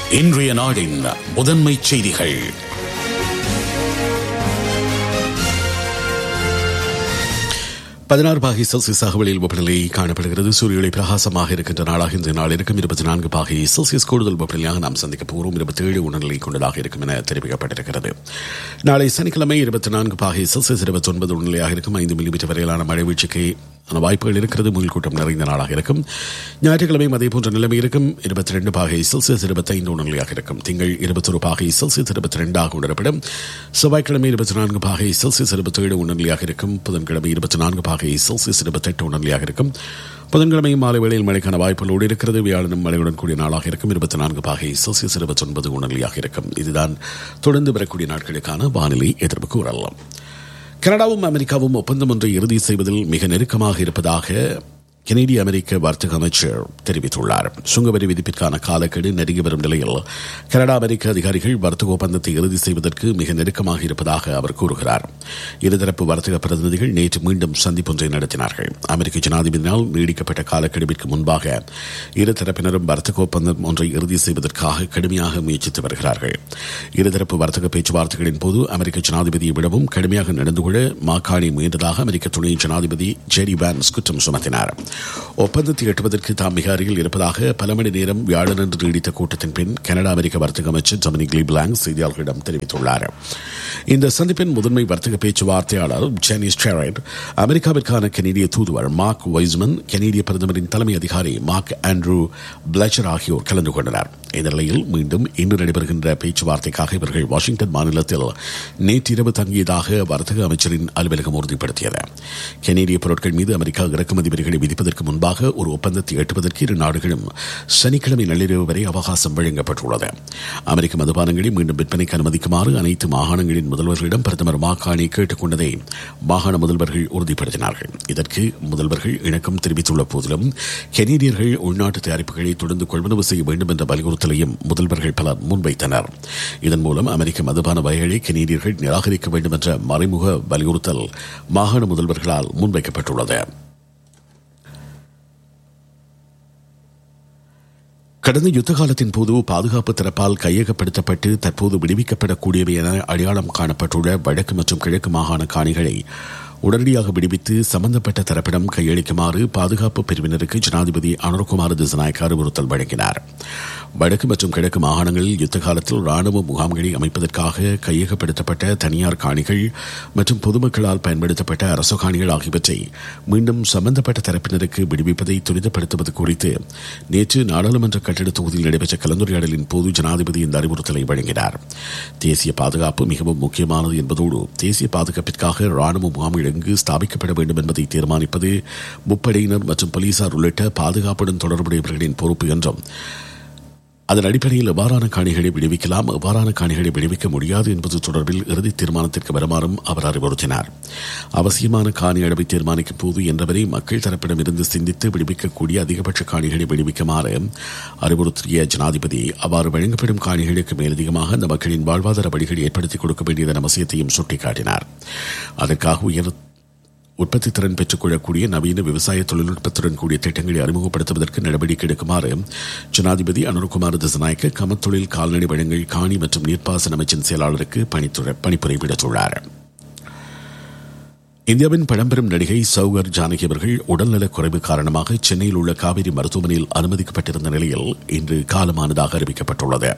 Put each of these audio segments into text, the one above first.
இன்றைய நாடின் முதன்மை செய்திகள் பதினாறு பாகை செல்சியஸ் அகவலில் வெப்பநிலை காணப்படுகிறது சூரிய ஒளி பிரகாசமாக இருக்கின்ற நாளாக இந்த நாள் இருக்கும் இருபத்தி நான்கு பாகை செல்சியஸ் கூடுதல் வெப்பநிலையாக நாம் சந்திக்க போகிறோம் இருபத்தி ஏழு உணர்நிலை கொண்டதாக இருக்கும் என தெரிவிக்கப்பட்டிருக்கிறது நாளை சனிக்கிழமை இருபத்தி நான்கு பாகை செல்சியஸ் இருபத்தி ஒன்பது உணர்நிலையாக இருக்கும் ஐந்து மில்லிமீட்டர் வரையிலான மழை வீழ்ச்சிக்கு வாய்ப்புகள் இருக்கிறது முயல் கூட்டம் நிறைந்த நாளாக இருக்கும் ஞாயிற்றுக்கிழமையும் அதே போன்ற நிலைமை இருக்கும் இருபத்தி ரெண்டு பாகை செல்சியஸ் இருபத்தி ஐந்து உணர்நிலையாக இருக்கும் திங்கள் இருபத்தொரு பாகை செல்சியஸ் இருபத்தி ரெண்டாக உணரப்படும் செவ்வாய்க்கிழமை இருபத்தி நான்கு பாகை செல்சியஸ் இருபத்தி ஏழு உணர்நிலையாக இருக்கும் புதன்கிழமை இருபத்தி நான்கு பாகை செல்சியஸ் இருபத்தெட்டு உணர்நிலையாக இருக்கும் புதன்கிழமை மாலை வேளையில் மழைக்கான வாய்ப்புகளோடு இருக்கிறது வியாழனும் மழையுடன் கூடிய நாளாக இருக்கும் இருபத்தி நான்கு பாகை செல்சியஸ் இருபத்தி ஒன்பது உணர்நிலையாக இருக்கும் இதுதான் தொடர்ந்து வரக்கூடிய நாட்களுக்கான வானிலை எதிர்ப்பு கூறலாம் கனடாவும் அமெரிக்காவும் ஒப்பந்தம் ஒன்றை இறுதி செய்வதில் மிக நெருக்கமாக இருப்பதாக கனேடிய அமெரிக்க வர்த்தக அமைச்சர் தெரிவித்துள்ளார் சுங்கவரி விதிப்பிற்கான காலக்கெடு நெருங்கி வரும் நிலையில் கனடா அமெரிக்க அதிகாரிகள் வர்த்தக ஒப்பந்தத்தை இறுதி செய்வதற்கு மிக நெருக்கமாக இருப்பதாக அவர் கூறுகிறார் இருதரப்பு வர்த்தக பிரதிநிதிகள் நேற்று மீண்டும் சந்திப்பொன்றை நடத்தினார்கள் அமெரிக்க ஜனாதிபதியினால் நீடிக்கப்பட்ட காலக்கெடுவிற்கு முன்பாக இரு தரப்பினரும் வர்த்தக ஒப்பந்தம் ஒன்றை இறுதி செய்வதற்காக கடுமையாக முயற்சித்து வருகிறார்கள் இருதரப்பு வர்த்தக பேச்சுவார்த்தைகளின் போது அமெரிக்க ஜனாதிபதியை விடவும் கடுமையாக நடந்து கொள்ள மாக்காணி முயன்றதாக அமெரிக்க துணை ஜனாதிபதி ஜெரி வான்ஸ் குற்றம் சுமத்தினார் ஒப்பந்தத்தை எட்டுவதற்கு தாம் மிக அருகில் இருப்பதாக பல மணி நேரம் வியாழனன்று நீடித்த கூட்டத்தின் பின் கனடா அமெரிக்க வர்த்தக அமைச்சர் ஜொமினிக் லீபிளாங் செய்தியாளர்களிடம் தெரிவித்துள்ளார் இந்த சந்திப்பின் முதன்மை வர்த்தக பேச்சுவார்த்தையாளர் ஜெனி ஸ்டெரைட் அமெரிக்காவிற்கான கனேடிய தூதுவர் மார்க் வைஸ்மன் கனேடிய பிரதமரின் தலைமை அதிகாரி மார்க் ஆண்ட்ரூ பிளச்சர் ஆகியோர் கலந்து கொண்டனர் இந்த நிலையில் மீண்டும் இன்று நடைபெறுகின்ற பேச்சுவார்த்தைக்காக இவர்கள் வாஷிங்டன் மாநிலத்தில் நேற்றிரவு தங்கியதாக வர்த்தக அமைச்சரின் அலுவலகம் உறுதிப்படுத்தியது கனேடிய பொருட்கள் மீது அமெரிக்கா இறக்குமதி வரிகளை விதிப்பதற்கு முன்பாக ஒரு ஒப்பந்தத்தை எட்டுவதற்கு இரு நாடுகளும் சனிக்கிழமை நள்ளிரவு வரை அவகாசம் வழங்கப்பட்டுள்ளது அமெரிக்க மதுபானங்களை மீண்டும் விற்பனைக்கு அனுமதிக்குமாறு அனைத்து மாகாணங்களின் முதல்வர்களிடம் பிரதமர் மாகாணி கேட்டுக் கொண்டதை மாகாண முதல்வர்கள் உறுதிப்படுத்தினார்கள் இதற்கு முதல்வர்கள் இணக்கம் தெரிவித்துள்ள போதிலும் கெனேடியர்கள் உள்நாட்டு தயாரிப்புகளை தொடர்ந்து கொள்வனவு செய்ய வேண்டும் என்ற வலியுறுத்தலையும் முதல்வர்கள் பலர் முன்வைத்தனர் இதன் மூலம் அமெரிக்க மதுபான வகைகளை கெனேடியர்கள் நிராகரிக்க வேண்டும் என்ற மறைமுக வலியுறுத்தல் மாகாண முதல்வர்களால் முன்வைக்கப்பட்டுள்ளது கடந்த யுத்த காலத்தின் போது பாதுகாப்பு தரப்பால் கையகப்படுத்தப்பட்டு தற்போது விடுவிக்கப்படக்கூடியவை என அடையாளம் காணப்பட்டுள்ள வடக்கு மற்றும் கிழக்கு மாகாண காணிகளை உடனடியாக விடுவித்து சம்பந்தப்பட்ட தரப்பிடம் கையளிக்குமாறு பாதுகாப்பு பிரிவினருக்கு ஜனாதிபதி அனுர்குமார் திசநாயக் அறிவுறுத்தல் வழங்கினார் வடக்கு மற்றும் கிழக்கு மாகாணங்களில் யுத்த காலத்தில் ராணுவ முகாம்களை அமைப்பதற்காக கையகப்படுத்தப்பட்ட தனியார் காணிகள் மற்றும் பொதுமக்களால் பயன்படுத்தப்பட்ட அரசு காணிகள் ஆகியவற்றை மீண்டும் சம்பந்தப்பட்ட தரப்பினருக்கு விடுவிப்பதை துரிதப்படுத்துவது குறித்து நேற்று நாடாளுமன்ற கட்டிட தொகுதியில் நடைபெற்ற கலந்துரையாடலின் போது ஜனாதிபதி இந்த அறிவுறுத்தலை வழங்கினார் தேசிய பாதுகாப்பு மிகவும் முக்கியமானது என்பதோடு தேசிய பாதுகாப்பிற்காக ராணுவ முகாம்கள் எங்கு ஸ்தாபிக்கப்பட வேண்டும் என்பதை தீர்மானிப்பது முப்படையினர் மற்றும் போலீசார் உள்ளிட்ட பாதுகாப்புடன் தொடர்புடையவர்களின் பொறுப்பு என்றும் அதன் அடிப்படையில் எவ்வாறான காணிகளை விடுவிக்கலாம் எவ்வாறான காணிகளை விடுவிக்க முடியாது என்பது தொடர்பில் இறுதி தீர்மானத்திற்கு வருமாறும் அவர் அறிவுறுத்தினார் அவசியமான காணி அளவை தீர்மானிக்கும் போது என்றவரை மக்கள் தரப்பிடமிருந்து சிந்தித்து விடுவிக்கக்கூடிய அதிகபட்ச காணிகளை விடுவிக்குமாறு அறிவுறுத்திய ஜனாதிபதி அவ்வாறு வழங்கப்படும் காணிகளுக்கு மேலதிகமாக அந்த மக்களின் வாழ்வாதார வழிகளை ஏற்படுத்திக் கொடுக்க வேண்டியதன் அவசியத்தையும் சுட்டிக்காட்டினார் அதற்காக உயர் உற்பத்தி திறன் பெற்றுக்கொள்ளக்கூடிய நவீன விவசாய தொழில்நுட்பத்துடன் கூடிய திட்டங்களை அறிமுகப்படுத்துவதற்கு நடவடிக்கை எடுக்குமாறு ஜனாதிபதி அனுர்குமார் திசநாயக்க கமத்தொழில் கால்நடை வழங்கல் காணி மற்றும் நீர்ப்பாசன அமைச்சின் செயலாளருக்கு பணித்துறை பணிப்புரை விடுத்துள்ளார் இந்தியாவின் பழம்பெரும் நடிகை சௌகர் ஜானகி அவர்கள் உடல்நலக் குறைவு காரணமாக சென்னையில் உள்ள காவிரி மருத்துவமனையில் அனுமதிக்கப்பட்டிருந்த நிலையில் இன்று காலமானதாக அறிவிக்கப்பட்டுள்ளது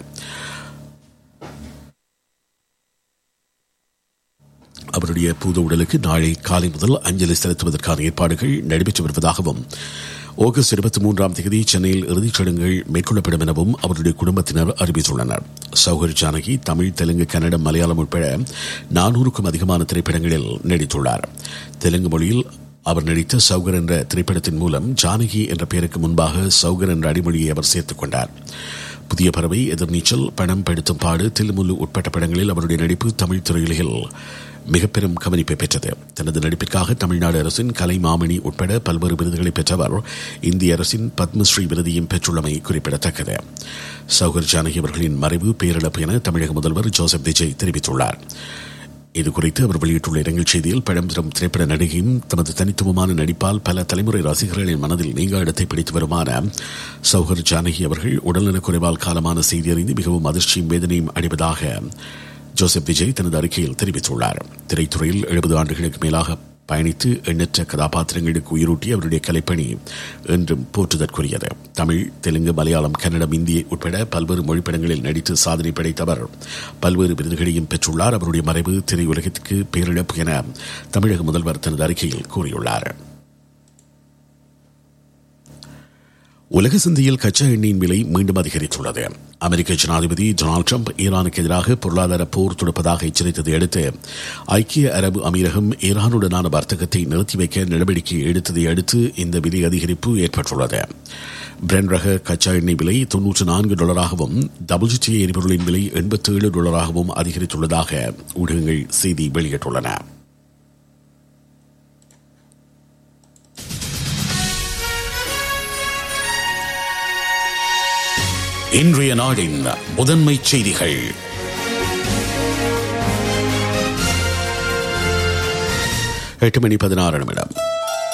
அவருடைய பூத உடலுக்கு நாளை காலை முதல் அஞ்சலி செலுத்துவதற்கான ஏற்பாடுகள் நடைபெற்று வருவதாகவும் ஆகஸ்ட் இருபத்தி மூன்றாம் தேதி சென்னையில் இறுதிச் சடங்குகள் மேற்கொள்ளப்படும் எனவும் அவருடைய குடும்பத்தினர் அறிவித்துள்ளனர் சௌகர் ஜானகி தமிழ் தெலுங்கு கன்னடம் மலையாளம் உட்பட நானூறுக்கும் அதிகமான திரைப்படங்களில் நடித்துள்ளார் தெலுங்கு மொழியில் அவர் நடித்த சௌகர் என்ற திரைப்படத்தின் மூலம் ஜானகி என்ற பெயருக்கு முன்பாக சௌகர் என்ற அடிமொழியை அவர் சேர்த்துக் கொண்டார் புதிய பறவை எதிர்நீச்சல் பணம் படுத்தும் பாடு தில்லுமுல்லு உட்பட்ட படங்களில் அவருடைய நடிப்பு தமிழ் திரையுலகில் மிக பெரும் கவனிப்பை பெற்றது தனது நடிப்பிற்காக தமிழ்நாடு அரசின் கலை மாமணி உட்பட பல்வேறு விருதுகளை பெற்றவர் இந்திய அரசின் பத்மஸ்ரீ விருதையும் பெற்றுள்ளமை குறிப்பிடத்தக்கது சௌகர் ஜானகி அவர்களின் மறைவு பேரிழப்பு என தமிழக முதல்வர் ஜோசப் விஜய் தெரிவித்துள்ளார் இது குறித்து அவர் வெளியிட்டுள்ள இரங்கல் செய்தியில் பழம்பெரும் திரைப்பட நடிகையும் தமது தனித்துவமான நடிப்பால் பல தலைமுறை ரசிகர்களின் மனதில் நீங்க இடத்தை பிடித்து வருமான சௌகர் ஜானகி அவர்கள் உடல்நலக் குறைவால் காலமான செய்தி அறிந்து மிகவும் அதிர்ச்சியும் வேதனையும் அடைவதாக ஜோசப் விஜய் தனது அறிக்கையில் தெரிவித்துள்ளார் திரைத்துறையில் எழுபது ஆண்டுகளுக்கு மேலாக பயணித்து எண்ணற்ற கதாபாத்திரங்களுக்கு உயிரூட்டி அவருடைய கலைப்பணி என்றும் போற்றுதற்குரியது தமிழ் தெலுங்கு மலையாளம் கன்னடம் இந்தி உட்பட பல்வேறு மொழிப்படங்களில் நடித்து சாதனை படைத்தவர் பல்வேறு விருதுகளையும் பெற்றுள்ளார் அவருடைய மறைவு திரையுலகத்திற்கு பேரிழப்பு என தமிழக முதல்வர் தனது அறிக்கையில் கூறியுள்ளார் உலக சந்தையில் கச்சா எண்ணெயின் விலை மீண்டும் அதிகரித்துள்ளது அமெரிக்க ஜனாதிபதி டொனால்டு ட்ரம்ப் ஈரானுக்கு எதிராக பொருளாதார போர் தொடுப்பதாக எச்சரித்ததை அடுத்து ஐக்கிய அரபு அமீரகம் ஈரானுடனான வர்த்தகத்தை நிறுத்தி வைக்க நடவடிக்கை எடுத்ததை அடுத்து இந்த விலை அதிகரிப்பு ஏற்பட்டுள்ளது பிரெண்ட் ரக கச்சா எண்ணெய் விலை தொன்னூற்று நான்கு டாலராகவும் டபிள்யூடி எரிபொருளின் விலை எண்பத்தி ஏழு டாலராகவும் அதிகரித்துள்ளதாக ஊடகங்கள் செய்தி வெளியிட்டுள்ளன இன்றைய நாடின் முதன்மை செய்திகள் எட்டு மணி பதினாறு நிமிடம்